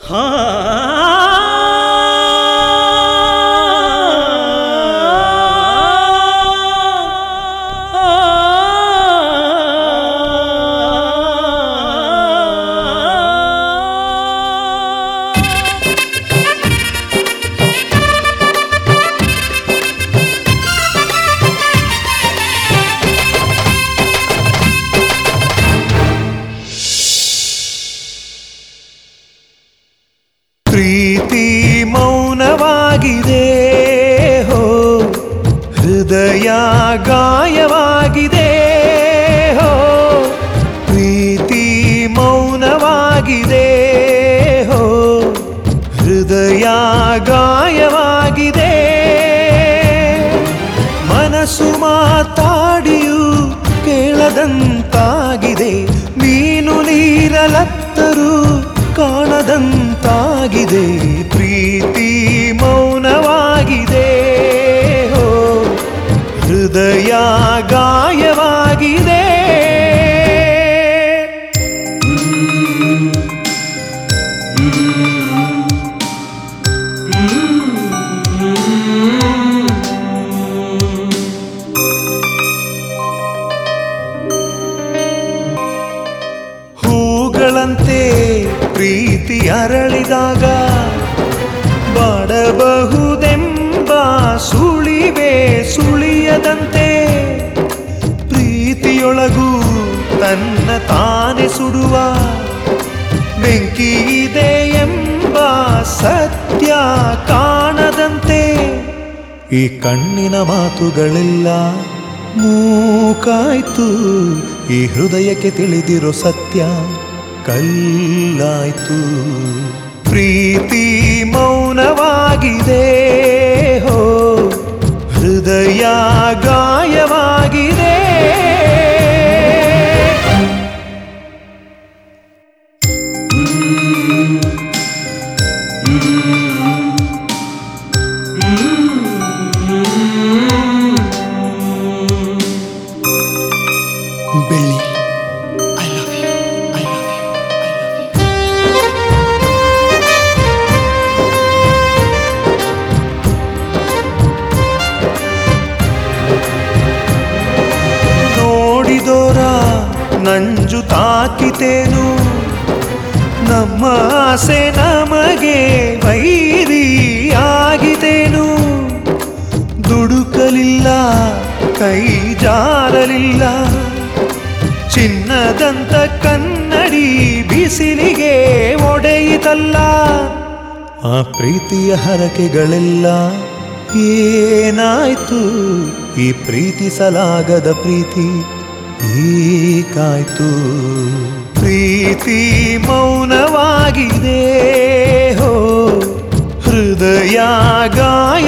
ಪ್ರೀತಿ ಮೌನವಾಗಿದೆ ಹೋ ಹೃದಯ ಗಾಯವಾಗಿದೆ ಹೋ ಪ್ರೀತಿ ಮೌನವಾಗಿದೆ ಹೋ ಹೃದಯ ಗಾಯವಾಗಿದೆ ಮನಸ್ಸು ಮಾತಾಡಿಯೂ ಕೇಳದಂತಾಗಿದೆ ಮೀನು ನೀರಲತ್ತರೂ ಕಾಣದಂತಾಗಿದೆ ಪ್ರೀತಿ ಮೌನವಾಗಿದೆ ಹೋ ಹೃದಯ ಗಾಯವಾಗಿದೆ ಹೂಗಳಂತೆ ಪ್ರೀತಿ ಅರಳಿದಾಗ ಬಾಡಬಹುದೆಂಬ ಸುಳಿವೆ ಸುಳಿಯದಂತೆ ಪ್ರೀತಿಯೊಳಗೂ ತನ್ನ ತಾನೆ ಸುಡುವ ಬೆಂಕಿ ಇದೆ ಎಂಬ ಸತ್ಯ ಕಾಣದಂತೆ ಈ ಕಣ್ಣಿನ ಮಾತುಗಳೆಲ್ಲ ಮೂಕಾಯ್ತು ಈ ಹೃದಯಕ್ಕೆ ತಿಳಿದಿರೋ ಸತ್ಯ ಕಲ್ಲಾಯ್ತು ಪ್ರೀತಿ ಮೌನವಾಗಿದೆ ಹೋ ಹೃದಯ ಗಾಯವಾಗಿದೆ ಬೆಳ್ಳಿ I love you I love you ನೋಡಿದೋರ ನಂಜು ತಾಕಿತೇನು ನಮ್ಮ ಆಸೆ ನಮಗೆ ವೈರಿ ಆಗಿದೇನು ದುಡುಕಲಿಲ್ಲ ಕೈ ಜಾರಲಿಲ್ಲ ಚಿನ್ನದಂತ ಕನ್ನಡಿ ಬಿಸಿಲಿಗೆ ಒಡೆಯಿತಲ್ಲ ಆ ಪ್ರೀತಿಯ ಹರಕೆಗಳೆಲ್ಲ ಏನಾಯ್ತು ಈ ಪ್ರೀತಿಸಲಾಗದ ಪ್ರೀತಿ ಏಕಾಯ್ತು ಪ್ರೀತಿ ಮೌನವಾಗಿದೆ ಹೋ ಹೃದಯ ಗಾಯ